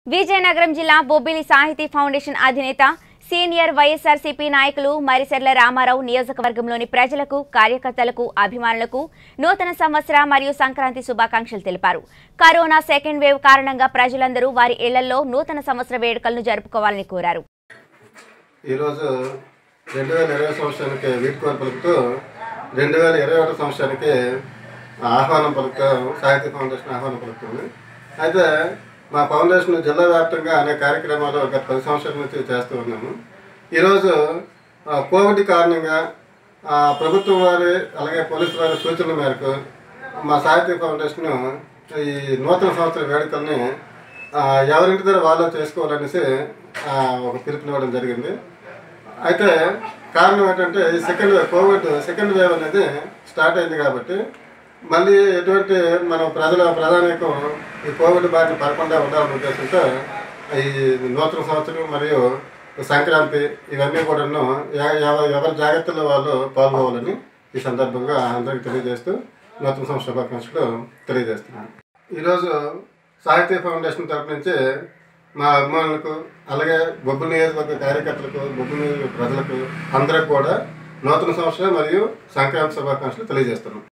విజయనగరం జిల్లా బొబ్బిలి సాహితీ ఫౌండేషన్ అధినేత సీనియర్ వైఎస్ఆర్సీపీ నాయకులు మరిసెర్ల రామారావు నియోజకవర్గంలోని ప్రజలకు కార్యకర్తలకు అభిమానులకు నూతన సంవత్సర మరియు సంక్రాంతి శుభాకాంక్షలు తెలిపారు కరోనా సెకండ్ వేవ్ కారణంగా ప్రజలందరూ వారి ఇళ్లలో నూతన సంవత్సర వేడుకలను జరుపుకోవాలని కోరారు ఈరోజు రెండు వేల ఇరవై సంవత్సరానికి వీడ్కోలు పలుకుతూ రెండు వేల ఇరవై ఒకటి సంవత్సరానికి ఆహ్వానం పలుకుతూ సాహిత్య ఫౌండేషన్ ఆహ్వానం పలుకుతుంది అయితే మా ఫౌండేషన్ జిల్లా వ్యాప్తంగా అనేక కార్యక్రమాలు గత పది సంవత్సరాల నుంచి చేస్తూ ఉన్నాము ఈరోజు ఆ, కోవిడ్ కారణంగా ఆ, ప్రభుత్వం వారి అలాగే పోలీసు వారి సూచనల మేరకు మా సాహిత్య ఫౌండేషన్ ఈ నూతన సంవత్సర వేడుకల్ని ఆ, ఎవరింటి దగ్గర వాళ్ళు చేసుకోవాలనేసి ఆ, ఒక పిలుపునివ్వడం జరిగింది అయితే కారణం ఏంటంటే ఈ second wave covid second wave అనేది స్టార్ట్ అయింది కాబట్టి మళ్ళీ ఎటువంటి మనం ప్రజల ప్రధానికం ఈ కోవిడ్ బారిన పడకుండా ఉండాలనే ఉద్దేశంతో ఈ నూతన సంవత్సరం మరియు సంక్రాంతి ఇవన్నీ కూడాను ఎ- ఎవ- ఎవరి జాగ్రత్తలో వాళ్ళు పాల్గొవాలని ఈ సందర్భంగా అందరికీ తెలియజేస్తూ నూతన సంవత్సర శుభాకాంక్షలు తెలియజేస్తున్నాను ఈరోజు సాహిత్య ఫౌండేషన్ తరపు నుంచి మా అభిమానులకు అలాగే బొబ్బు నియోజకవర్గ కార్యకర్తలకు బొబ్బు నియోజకవర్గ ప్రజలకు అందరికి కూడా నూతన సంవత్సరం మరియు సంక్రాంతి శుభాకాంక్షలు తెలియజేస్తున్నాం